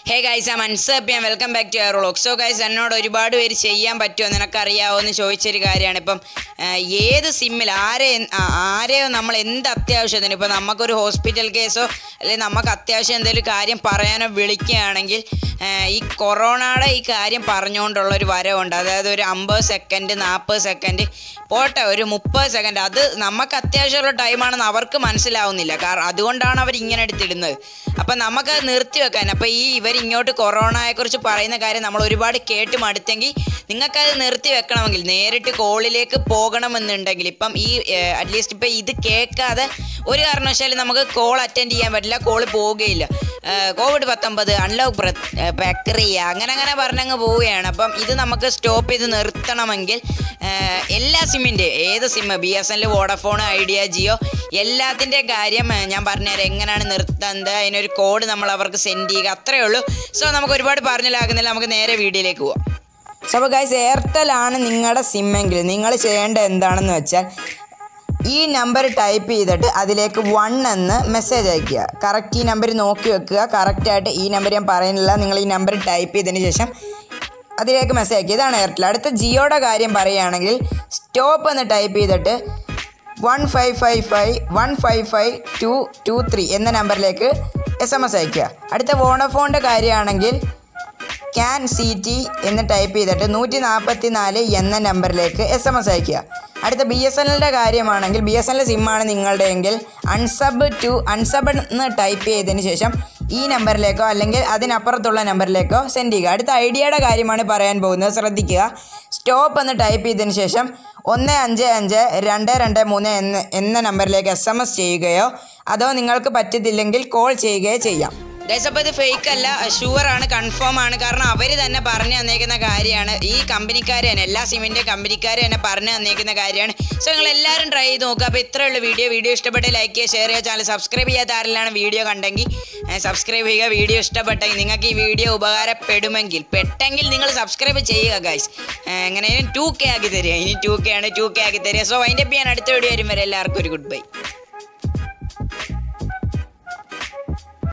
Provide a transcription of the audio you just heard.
ഹേ guys ആ മനസ്സപ്പിയാൻ welcome back to എയറോളോക്ക് സോ ഗൈസ് എന്നോട് ഒരുപാട് പേര് ചെയ്യാൻ പറ്റുമോ നിനക്കറിയാവോ എന്ന് ചോദിച്ചൊരു കാര്യമാണ് ഇപ്പം ആ, ഏത് സിമ്മിൽ ആരെ ആ, ആരെയോ നമ്മൾ എന്ത് അത്യാവശ്യത്തിന് ഇപ്പം നമുക്കൊരു ഹോസ്പിറ്റൽ കേസോ അല്ലെങ്കിൽ നമുക്ക് അത്യാവശ്യം എന്തെങ്കിലും കാര്യം പറയാനോ വിളിക്കുകയാണെങ്കിൽ ആ, ഈ കൊറോണയുടെ ഈ കാര്യം പറഞ്ഞുകൊണ്ടുള്ള ഒരു വരവുണ്ട് അതായത് ഒരു അമ്പത് സെക്കൻഡ് നാൽപ്പത് സെക്കൻഡ് പോട്ടെ ഒരു മുപ്പത് സെക്കൻഡ് അത് നമുക്ക് അത്യാവശ്യമുള്ള ടൈമാണെന്ന് അവർക്ക് മനസ്സിലാവുന്നില്ല കാരണം അതുകൊണ്ടാണ് അവർ ഇങ്ങനെ എടുത്തിടുന്നത് അപ്പം നമുക്കത് നിർത്തി വെക്കാൻ അപ്പം ഈ ഇവർ ഇങ്ങോട്ട് കൊറോണയെക്കുറിച്ച് പറയുന്ന കാര്യം നമ്മൾ ഒരുപാട് കേട്ട് മടുത്തെങ്കിൽ നിങ്ങൾക്കത് നിർത്തി വെക്കണമെങ്കിൽ നേരിട്ട് കോളിലേക്ക് പോകണമെന്നുണ്ടെങ്കിൽ ഇപ്പം ഈ അറ്റ്ലീസ്റ്റ് ഇപ്പം ഇത് കേൾക്കാതെ ഒരു കാരണവശാലും നമുക്ക് കോൾ അറ്റൻഡ് ചെയ്യാൻ പറ്റില്ല കോൾ പോവുകയില്ല കോവിഡ് പത്തൊമ്പത് അൺലോക്ക് പ്രക്രിയ അങ്ങനെ അങ്ങനെ പറഞ്ഞങ്ങ് പോവുകയാണ് അപ്പം ഇത് നമുക്ക് സ്റ്റോപ്പ് ചെയ്ത് നിർത്തണമെങ്കിൽ ഏഹ്, എല്ലാ സിമ്മിൻ്റെ ഏത് sim B S N L Vodafone Idea Jio എല്ലാത്തിൻ്റെ കാര്യം ഏഹ്, ഞാൻ പറഞ്ഞുതരാം എങ്ങനെയാണ് നിർത്തേണ്ടത് അതിനൊരു കോഡ് നമ്മൾ അവർക്ക് സെൻഡ് ചെയ്യുക അത്രയേ ഉള്ളൂ സോ നമുക്ക് ഒരുപാട് പറഞ്ഞിലാക്കുന്നില്ല നമുക്ക് നേരെ വീഡിയോയിലേക്ക് പോവാം സോ അപ്പോൾ ഗൈസ് എയർടെൽ ആണ് നിങ്ങളുടെ സിമ്മെങ്കിൽ നിങ്ങൾ ചെയ്യേണ്ടത് എന്താണെന്ന് വെച്ചാൽ ഈ നമ്പർ ടൈപ്പ് ചെയ്തിട്ട് അതിലേക്ക് വൺ എന്ന് മെസ്സേജ് അയക്കുക കറക്റ്റ് ഈ നമ്പർ നോക്കി വെക്കുക കറക്റ്റായിട്ട് ഈ നമ്പർ ഞാൻ പറയുന്നില്ല നിങ്ങൾ ഈ നമ്പർ ടൈപ്പ് ചെയ്തതിന് ശേഷം അതിലേക്ക് മെസ്സേജ് അയക്കുക ഇതാണ് എയർടെൽ അടുത്ത ജിയോയുടെ കാര്യം പറയുകയാണെങ്കിൽ സ്റ്റോപ്പ് എന്ന് ടൈപ്പ് ചെയ്തിട്ട് one five five five one five five two two three എന്ന നമ്പറിലേക്ക് എസ് എം എസ് അയക്കുക അടുത്ത വോണഫോണിൻ്റെ കാര്യമാണെങ്കിൽ ക്യാൻ സി ടി എന്ന് ടൈപ്പ് ചെയ്തിട്ട് നൂറ്റി നാൽപ്പത്തി നാല് എന്ന നമ്പറിലേക്ക് എസ് എം എസ് അയക്കുക അടുത്ത ബി എസ് എൻ എല്ലിൻ്റെ കാര്യമാണെങ്കിൽ ബി എസ് എൻ എൽ സിമ്മാണ് നിങ്ങളുടെയെങ്കിൽ അൺസബ് ടു അൺസബ് എന്ന് ടൈപ്പ് ചെയ്തതിന് ശേഷം ഈ നമ്പറിലേക്കോ അല്ലെങ്കിൽ അതിനപ്പുറത്തുള്ള നമ്പറിലേക്കോ സെൻഡ് ചെയ്യുക അടുത്ത ഐഡിയയുടെ കാര്യമാണ് പറയാൻ പോകുന്നത് ശ്രദ്ധിക്കുക സ്റ്റോപ്പ് എന്ന് ടൈപ്പ് ചെയ്തതിന് ശേഷം ഒന്ന് അഞ്ച് അഞ്ച് രണ്ട് രണ്ട് മൂന്ന് എന്ന എന്ന നമ്പറിലേക്ക് എസ് എം എസ് ചെയ്യുകയോ അതോ നിങ്ങൾക്ക് പറ്റത്തില്ലെങ്കിൽ കോൾ ചെയ്യുകയോ ചെയ്യാം ഗൈസ് അപ്പോൾ ഇത് ഫേക്ക് അല്ല ഷുവർ ആണ് കൺഫേം ആണ് കാരണം അവർ തന്നെ പറഞ്ഞു തന്നേക്കുന്ന കാര്യമാണ് ഈ കമ്പനിക്കാർ തന്നെ എല്ലാ സിമിൻ്റെ കമ്പനിക്കാർ തന്നെ പറഞ്ഞു തന്നേക്കുന്ന കാര്യമാണ് സോ നിങ്ങൾ എല്ലാവരും ട്രൈ ചെയ്ത് നോക്കുക അപ്പോൾ ഇത്രയുള്ള വീഡിയോ വീഡിയോ ഇഷ്ടപ്പെട്ട് ലൈക്ക് ചെയ്യുക ഷെയർ ചെയ്യുക ചാനൽ സബ്സ്ക്രൈബ് ചെയ്യാത്ത ആരെല്ലാം വീഡിയോ കണ്ടെങ്കിൽ സബ്സ്ക്രൈബ് ചെയ്യുക വീഡിയോ ഇഷ്ടപ്പെട്ടെങ്കിൽ നിങ്ങൾക്ക് ഈ വീഡിയോ ഉപകാരപ്പെടുമെങ്കിൽ പെട്ടെങ്കിൽ നിങ്ങൾ സബ്സ്ക്രൈബ് ചെയ്യുക ഗൈസ് എങ്ങനെയും ടു കെ ആക്കി തരിക ഇനി ടു കെ ആണ് ടു കെ ആക്കി തരിക സോ അതിൻ്റെ ഞാൻ അടുത്ത വീഡിയോ വരും വരെ എല്ലാവർക്കും ഒരു ഗുഡ് ബൈ